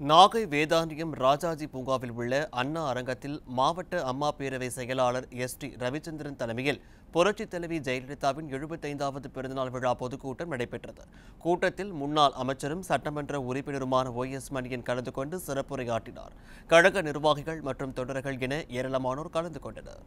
நாகை வேதாந்தியம் ராஜாஜி பூங்காவில் உள்ள அண்ணா அரங்கத்தில் மாவட்ட அம்மா பேரவை செயலாளர் எஸ் டி ரவிச்சந்திரன் தலைமையில் புரட்சித் தலைவி ஜெயலலிதாவின் எழுபத்தைந்தாவது பிறந்தநாள் விழா பொதுக்கூட்டம் நடைபெற்றது கூட்டத்தில் முன்னாள் அமைச்சரும் சட்டமன்ற உறுப்பினருமான ஒய் எஸ் மணியன் கலந்து கொண்டு சிறப்புரையாற்றினார் கழக நிர்வாகிகள் மற்றும் தொண்டர்கள் என ஏராளமானோர் கலந்து கொண்டனர்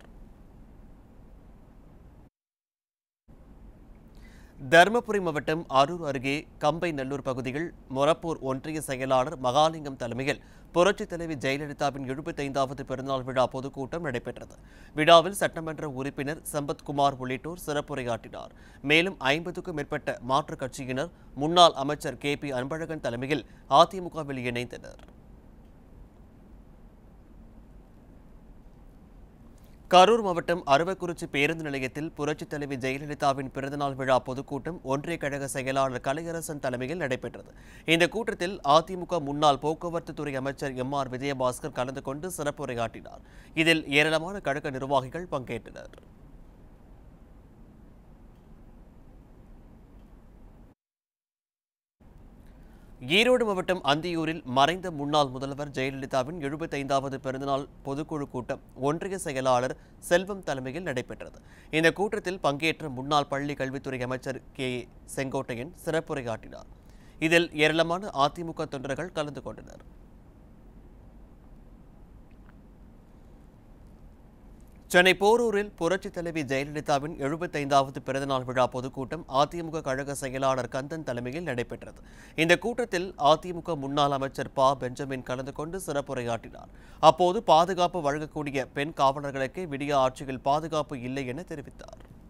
தருமபுரி மாவட்டம் அரூர் அருகே கம்பை நல்லூர் பகுதியில் மொரப்பூர் ஒன்றிய செயலாளர் மகாலிங்கம் தலைமையில் புரட்சித் தலைவி ஜெயலலிதாவின் எழுபத்தைந்தாவது பிறந்தநாள் விழா பொதுக்கூட்டம் நடைபெற்றது விழாவில் சட்டமன்ற உறுப்பினர் சம்பத்குமார் உள்ளிட்டோர் சிறப்புரையாற்றினார் மேலும் ஐம்பதுக்கும் மேற்பட்ட மாற்றுக் கட்சியினர் முன்னாள் அமைச்சர் கே பி அன்பழகன் தலைமையில் அதிமுகவில் இணைந்தனர் கரூர் மாவட்டம் அரவக்குறிச்சி பேருந்து நிலையத்தில் புரட்சித் தலைவி ஜெயலலிதாவின் பிறந்தநாள் விழா பொதுக்கூட்டம் ஒன்றிய கழக செயலாளர் கலையரசன் தலைமையில் நடைபெற்றது இந்த கூட்டத்தில் அதிமுக முன்னாள் போக்குவரத்து துறை அமைச்சர் எம் ஆர் விஜயபாஸ்கர் கலந்து கொண்டு சிறப்புரையாற்றினார் இதில் ஏராளமான கழக நிர்வாகிகள் பங்கேற்றனர் ஈரோடு மாவட்டம் அந்தியூரில் மறைந்த முன்னாள் முதல்வர் ஜெயலலிதாவின் எழுபத்தைந்தாவது பிறந்தநாள் பொதுக்குழு கூட்டம் ஒன்றிய செயலாளர் செல்வம் தலைமையில் நடைபெற்றது இந்த கூட்டத்தில் பங்கேற்ற முன்னாள் பள்ளி கல்வித்துறை அமைச்சர் கே செங்கோட்டையன் சிறப்புரையாற்றினார் இதில் ஏராளமான அதிமுக தொண்டர்கள் கலந்து கொண்டனர் சென்னை போரூரில் புரட்சித் தலைவி ஜெயலலிதாவின் எழுபத்தைந்தாவது பிறந்தநாள் விழா பொதுக்கூட்டம் அதிமுக கழக செயலாளர் கந்தன் தலைமையில் நடைபெற்றது இந்த கூட்டத்தில் அதிமுக முன்னாள் அமைச்சர் ப பெஞ்சமின் கலந்து கொண்டு சிறப்புரையாற்றினார் அப்போது பாதுகாப்பு வழங்கக்கூடிய பெண் காவலர்களுக்கு விடிய ஆட்சியில் பாதுகாப்பு இல்லை என தெரிவித்தார்